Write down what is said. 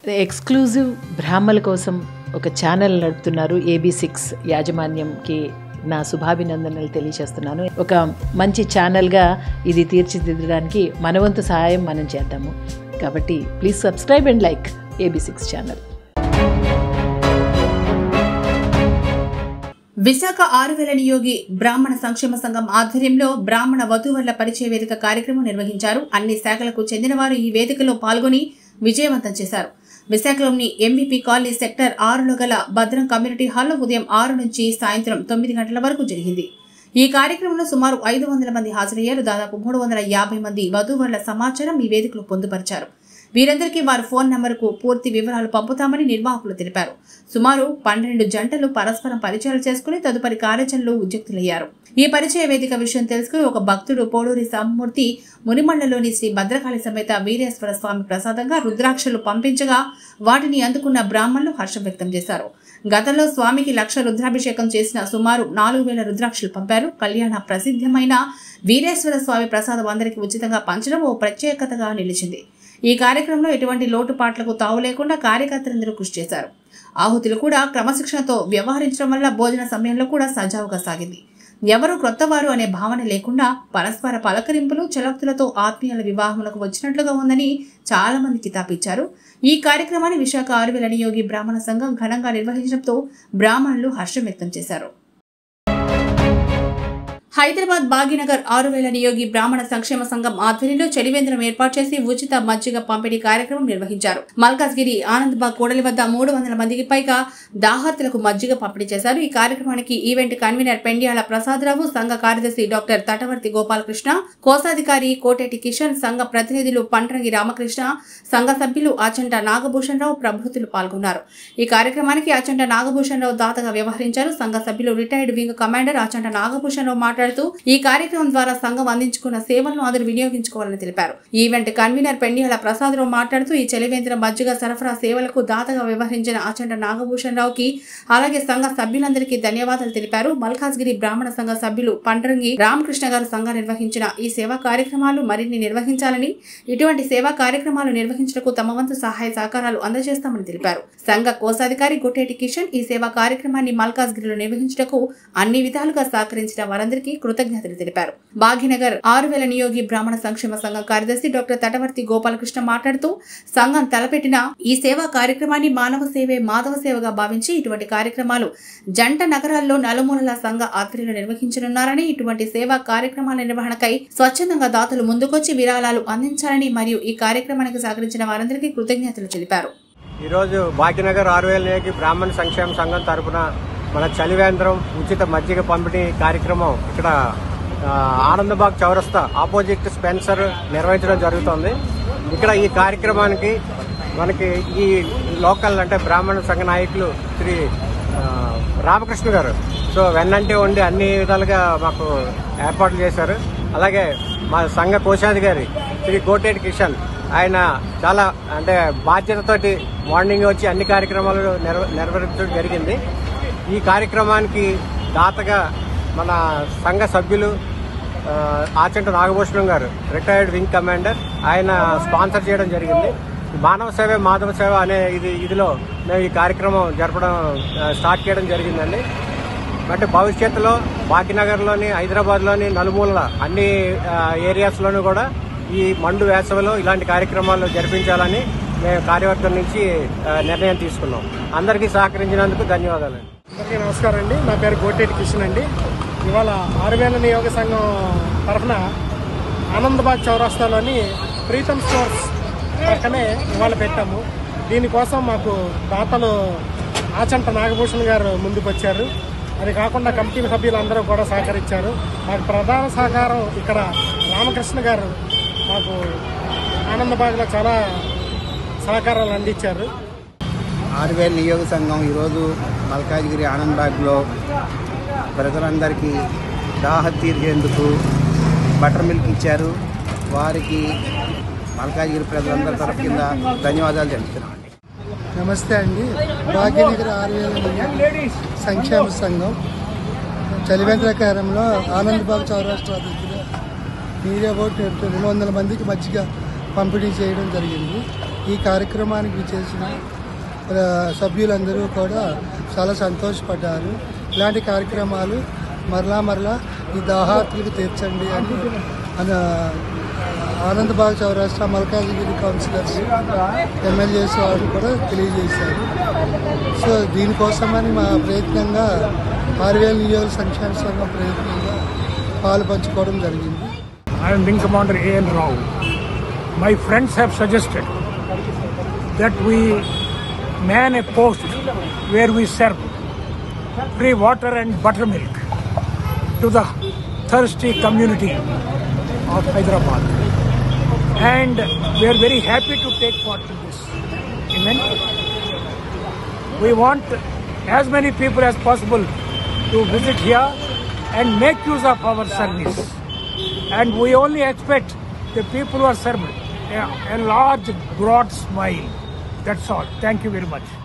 Exclusive బ్రాహ్మల కోసం ఒక channel నడుపుతున్నారు ఏబీ సిక్స్ యాజమాన్యంకి నా శుభాభినందనలు తెలియజేస్తున్నాను ఒక మంచి ఛానల్గా ఇది తీర్చిదిద్దడానికి మనవంతు సహాయం మనం చేద్దాము కాబట్టి please subscribe and like AB six channel Visakha ఆరువేల నియోగి బ్రాహ్మణ సంక్షేమ సంఘం ఆధ్వర్యంలో బ్రాహ్మణ వధూవరుల పరిచయ వేదిక కార్యక్రమం నిర్వహించారు అన్ని శాఖలకు చెందిన వారు ఈ వేదికలో పాల్గొని విజయవంతం చేశారు విశాఖలోని ఎంబీపీ కాలనీ సెక్టర్ ఆరులో గల భద్రం కమ్యూనిటీ హాల్లో ఉదయం ఆరు నుంచి సాయంత్రం తొమ్మిది గంటల వరకు జరిగింది ఈ కార్యక్రమంలో సుమారు ఐదు వందల మంది హాజరయ్యారు దాదాపు మూడు వందల యాభై మంది వధూవరుల సమాచారం ఈ వేదికలో పొందుపరిచారు వీరందరికీ వారి ఫోన్ నంబర్కు పూర్తి వివరాలు పంపుతామని నిర్వాహకులు తెలిపారు సుమారు పన్నెండు జంటలు పరస్పరం పరిచయాలు చేసుకుని తదుపరి కార్యాచరణలో ఉద్యుక్తులయ్యారు ఈ పరిచయ వేదిక విషయం తెలుసుకుని ఒక భక్తుడు పోడూరి సామమూర్తి మునిమండలోని శ్రీ భద్రకాళి సమేత వీరేశ్వర స్వామి ప్రసాదంగా రుద్రాక్షలు పంపించగా వాటిని అందుకున్న బ్రాహ్మణులు హర్షం వ్యక్తం చేశారు గతంలో స్వామికి లక్ష రుద్రాభిషేకం చేసిన సుమారు నాలుగు వేల రుద్రాక్షలు పంపారు కళ్యాణ ప్రసిద్ధమైన వీరేశ్వర స్వామి ప్రసాదం అందరికీ ఉచితంగా పంచడం ఓ ప్రత్యేకతగా నిలిచింది ఈ కార్యక్రమంలో ఎటువంటి లోటుపాట్లకు తావు లేకుండా కార్యకర్తలందరూ కృషి చేశారు ఆహుతులు కూడా క్రమశిక్షణతో వ్యవహరించడం వల్ల భోజన సమయంలో కూడా సజావుగా సాగింది ఎవరు క్రొత్తవారు అనే భావన లేకుండా పరస్పర పలకరింపులు చలక్తులతో ఆత్మీయుల వివాహములకు వచ్చినట్లుగా ఉందని చాలా మంది కితాబిచ్చారు ఈ కార్యక్రమాన్ని విశాఖ ఆరువేల నియోగి బ్రాహ్మణ సంఘం ఘనంగా నిర్వహించడంతో బ్రాహ్మణులు హర్షం వ్యక్తం చేశారు హైదరాబాద్ భాగ్యనగర్ ఆరు వేల నియోగి బ్రాహ్మణ సంక్షేమ సంఘం ఆధ్వర్యంలో చలివేంద్రం ఏర్పాటు చేసి ఉచిత మజ్జిగ పంపిణీ కార్యక్రమం నిర్వహించారు మల్కాజ్గిరి ఆనందబాగ్ కూడలి వద్ద మూడు వందల మందికి పైగా దాహార్తులకు మజ్జిగ పంపిణీ చేశారు ఈ కార్యక్రమానికి ఈవెంట్ కన్వీనర్ పెండియాల ప్రసాదరావు సంఘ కార్యదర్శి డాక్టర్ తటవర్తి గోపాలకృష్ణ కోశాధికారి కోటేటి కిషన్ సంఘ ప్రతినిధులు పంట్రంగి రామకృష్ణ సంఘ సభ్యులు ఆచంట నాగభూషణ్ రావు ప్రభుతులు పాల్గొన్నారు ఈ కార్యక్రమానికి ఆచంట నాగభూషణ్ రావు దాతగా వ్యవహరించారు సంఘ సభ్యులు retired wing commander Achanta Nagabhushan Rao మాట్లాడుతూ ఈ కార్యక్రమం ద్వారా సంఘం అందించుకున్న సేవలను అందరూ వినియోగించుకోవాలని తెలిపారు ఈ ఈవెంట్ కన్వీనర్ పెండియాల ప్రసాదరావు మాట్లాడుతూ ఈ చలివేంద్ర మజ్జిగ సరఫరా సేవలకు దాతగా వ్యవహరించిన ఆచంట నాగభూషణ్ రావుకి అలాగే సంఘ సభ్యులందరికీ ధన్యవాదాలు తెలిపారు మల్కాజ్గిరి బ్రాహ్మణ సంఘ సభ్యులు పండ్రంగి రామకృష్ణ గారు సంఘం నిర్వహించిన ఈ సేవా కార్యక్రమాలు మరిన్ని నిర్వహించాలని ఇటువంటి సేవా కార్యక్రమాలు నిర్వహించడానికి తమ వంతు సహాయ సహకారాలు అందజేస్తామని తెలిపారు సంఘ కోశాధికారి గుట్టేటి కిషన్ ఈ సేవా కార్యక్రమాన్ని మల్కాజ్గిరిలో నిర్వహించటకు అన్ని విధాలుగా సహకరించిన వారందరికీ కృతజ్ఞతలు తెలిపారు భాగ్యనగర్ ఆరు వేల నియోగి బ్రాహ్మణ సంక్షేమ సంఘం కార్యదర్శి డాక్టర్ తటవర్తి గోపాలకృష్ణ మాట్లాడుతూ సంఘం తలపెట్టిన ఈ సేవా కార్యక్రమాన్ని మానవ సేవే మాధవ సేవగా భావించి ఇటువంటి కార్యక్రమాలు జంట నగరాల్లో నలుమూలల సంఘ ఆధ్వర్యంలో నిర్వహించనున్నారని ఇటువంటి సేవా కార్యక్రమాల నిర్వహణకై స్వచ్ఛందంగా దాతలు ముందుకొచ్చి విరాళాలు అందించాలని మరియు ఈ కార్యక్రమానికి సహకరించిన వారందరికీ కృతజ్ఞతలు తెలిపారు ఈరోజు భాగ్యనగర్ ఆరువేల నేకి బ్రాహ్మణ సంక్షేమ సంఘం తరపున మన చలివేంద్రం ఉచిత మజ్జిగ పంపిణీ కార్యక్రమం ఇక్కడ ఆ, ఆనందబాగ్ చౌరస్తా ఆపోజిట్ స్పెన్సర్ నిర్వహించడం జరుగుతోంది ఇక్కడ ఈ కార్యక్రమానికి మనకి ఈ లోకల్ అంటే బ్రాహ్మణ సంఘ నాయకులు శ్రీ ఆ, రామకృష్ణ గారు సో వెన్నంటే ఉండి అన్ని విధాలుగా మాకు ఏర్పాట్లు చేశారు అలాగే మా సంఘ కోశాధికారి శ్రీ కోటేటి కిషన్ ఆయన చాలా అంటే బాధ్యతతోటి మార్నింగ్ వచ్చి అన్ని కార్యక్రమాలు నిర్వ నిర్వహించడం జరిగింది ఈ కార్యక్రమానికి దాతగా మన సంఘ సభ్యులు ఆ, Achanta Nagabhushanam garu retired wing commander ఆయన స్పాన్సర్ చేయడం జరిగింది మానవ సేవ మాధవ సేవ అనే ఇది ఇదిలో మేము ఈ కార్యక్రమం జరపడం ఆ, స్టార్ట్ చేయడం జరిగిందండి అంటే భవిష్యత్తులో భాగ్యనగర్లోని హైదరాబాద్లోని నలుమూలల అన్ని ఆ, ఏరియాస్లోనూ కూడా ఈ మండు వేసవిలో ఇలాంటి కార్యక్రమాలు జరిపించాలని మేము కార్యవర్గం నుంచి ఆ, నిర్ణయం తీసుకున్నాం అందరికీ సహకరించినందుకు ధన్యవాదాలు అందరికీ నమస్కారం అండి నా పేరు కోటేటి కిషన్ అండి ఇవాళ ఆరువేల నియోగ సంఘం తరఫున ఆనందబాద్ చౌరస్తాలోని ప్రీతం స్టోర్స్ పక్కనే ఇవాళ పెట్టాము దీనికోసం మాకు దాతలు ఆచంట నాగభూషణ్ గారు ముందుకు వచ్చారు అది కాకుండా కమిటీ సభ్యులందరూ కూడా సహకరించారు మాకు ప్రధాన సహకారం ఇక్కడ రామకృష్ణ గారు మాకు ఆనందబాగ్లో చాలా సహకారాలు అందించారు ఆరువేల నియోగ సంఘం ఈరోజు మల్కాజ్గిరి ఆనందబాగ్లో ప్రజలందరికీ దాహ తీర్చేందుకు బటర్ మిల్క్ ఇచ్చారు వారికి మల్కాజ్గిరి ప్రజలందరి తరఫు కింద ధన్యవాదాలు తెలుపుతున్నాం నమస్తే అండి భాగ్యనగర్ ఆరు వేల సంక్షేమ సంఘం చలివేంద్రకారంలో ఆనందబాబు చౌరాష్ట్ర దగ్గర మీడియా బోట్ రెండు వందల మందికి మధ్యగా పంపిణీ చేయడం జరిగింది ఈ కార్యక్రమానికి చేసిన సభ్యులందరూ కూడా చాలా సంతోషపడ్డారు ఇలాంటి కార్యక్రమాలు మరలా మరలా ఈ దాహార్తులకు తీర్చండి అని మన ఆనందబాగ్ చౌరాస్ట్రా మల్కాజిగిరి కౌన్సిలర్స్ ఎమ్మెల్యేస్ వారు కూడా తెలియజేశారు సో దీనికోసమని మా ప్రయత్నంగా ఆరువేల నియోజక సంక్షేమ సంఘం ప్రయత్నంగా పాలు పంచుకోవడం జరిగింది I am Wing Commander A.N. Rao. My friends have suggested that we man a post where we serve free water and buttermilk to the thirsty community of Hyderabad. And we are very happy to take part in this event. We want as many people as possible to visit here and make use of our service. And we only expect the people who are served a, a large, broad smile. That's all. Thank you very much.